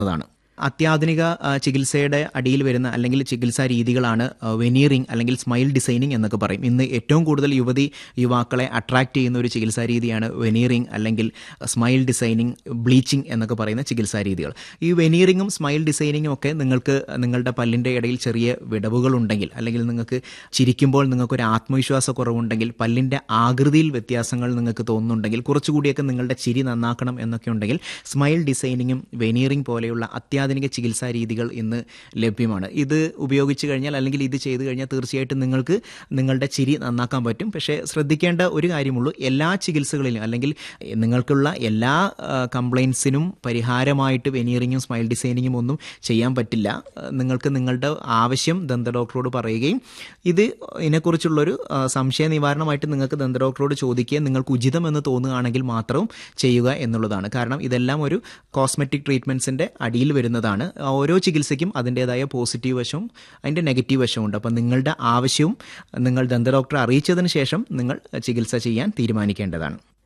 താണ് അത്യാധുനിക ആ, ചികിത്സയുടെ അടിയിൽ വരുന്ന അല്ലെങ്കിൽ ചികിത്സാ രീതികളാണ് വെനീറിംഗ് അല്ലെങ്കിൽ സ്മൈൽ ഡിസൈനിങ് എന്നൊക്കെ പറയും ഇന്ന് ഏറ്റവും കൂടുതൽ യുവതി യുവാക്കളെ അട്രാക്ട് ചെയ്യുന്ന ഒരു ചികിത്സാ രീതിയാണ് വെനീറിംഗ് അല്ലെങ്കിൽ സ്മൈൽ ഡിസൈനിങ് ബ്ലീച്ചിങ് എന്നൊക്കെ പറയുന്ന ചികിത്സാ രീതികൾ ഈ വെനീറിങ്ങും സ്മൈൽ ഡിസൈനിങ്ങും ഒക്കെ നിങ്ങൾക്ക് നിങ്ങളുടെ പല്ലിൻ്റെ ഇടയിൽ ചെറിയ വിടവുകളുണ്ടെങ്കിൽ അല്ലെങ്കിൽ നിങ്ങൾക്ക് ചിരിക്കുമ്പോൾ നിങ്ങൾക്കൊരു ആത്മവിശ്വാസ കുറവുണ്ടെങ്കിൽ പല്ലിൻ്റെ ആകൃതിയിൽ വ്യത്യാസങ്ങൾ നിങ്ങൾക്ക് തോന്നുന്നുണ്ടെങ്കിൽ കുറച്ചുകൂടിയൊക്കെ നിങ്ങളുടെ ചിരി നന്നാക്കണം എന്നൊക്കെ ഉണ്ടെങ്കിൽ സ്മൈൽ ഡിസൈനിങ്ങും വെനീറിംഗ് പോലെയുള്ള അത്യാധുനിക ചികിത്സാ രീതികൾ ഇന്ന് ലഭ്യമാണ് ഇത് ഉപയോഗിച്ച് കഴിഞ്ഞാൽ അല്ലെങ്കിൽ ഇത് ചെയ്തു കഴിഞ്ഞാൽ തീർച്ചയായിട്ടും നിങ്ങൾക്ക് നിങ്ങളുടെ ചിരി നന്നാക്കാൻ പറ്റും പക്ഷേ ശ്രദ്ധിക്കേണ്ട ഒരു കാര്യമുള്ളൂ എല്ലാ ചികിത്സകളിലും അല്ലെങ്കിൽ നിങ്ങൾക്കുള്ള എല്ലാ കംപ്ലയിൻസിനും പരിഹാരമായിട്ട് വെനീറിങ്ങും സ്മൈൽ ഡിസൈനിങ്ങും ഒന്നും ചെയ്യാൻ പറ്റില്ല ആ, നിങ്ങൾക്ക് നിങ്ങളുടെ ആവശ്യം ദന്ത ഡോക്ടറോട് പറയുകയും ഇത് ഇതിനെക്കുറിച്ചുള്ളൊരു ആ, സംശയ നിവാരണമായിട്ട് നിങ്ങൾക്ക് ദന്ത ഡോക്ടറോട് ചോദിക്കുകയും നിങ്ങൾക്ക് ഉചിതമെന്ന് തോന്നുകയാണെങ്കിൽ മാത്രം ചെയ്യുക എന്നുള്ളതാണ് കാരണം ഇതെല്ലാം ഒരു കോസ്മെറ്റിക് ട്രീറ്റ്മെൻറ്റ്സിൻ്റെ അടിയിൽ വരുന്നതാണ് ഓരോ ചികിത്സയ്ക്കും അതിൻ്റേതായ പോസിറ്റീവ് വശവും അതിൻ്റെ നെഗറ്റീവ് വശവും ഉണ്ട് അപ്പം നിങ്ങളുടെ ആവശ്യവും നിങ്ങൾ ദന്ത ഡോക്ടറെ അറിയിച്ചതിന് ശേഷം നിങ്ങൾ ചികിത്സ ചെയ്യാൻ തീരുമാനിക്കേണ്ടതാണ്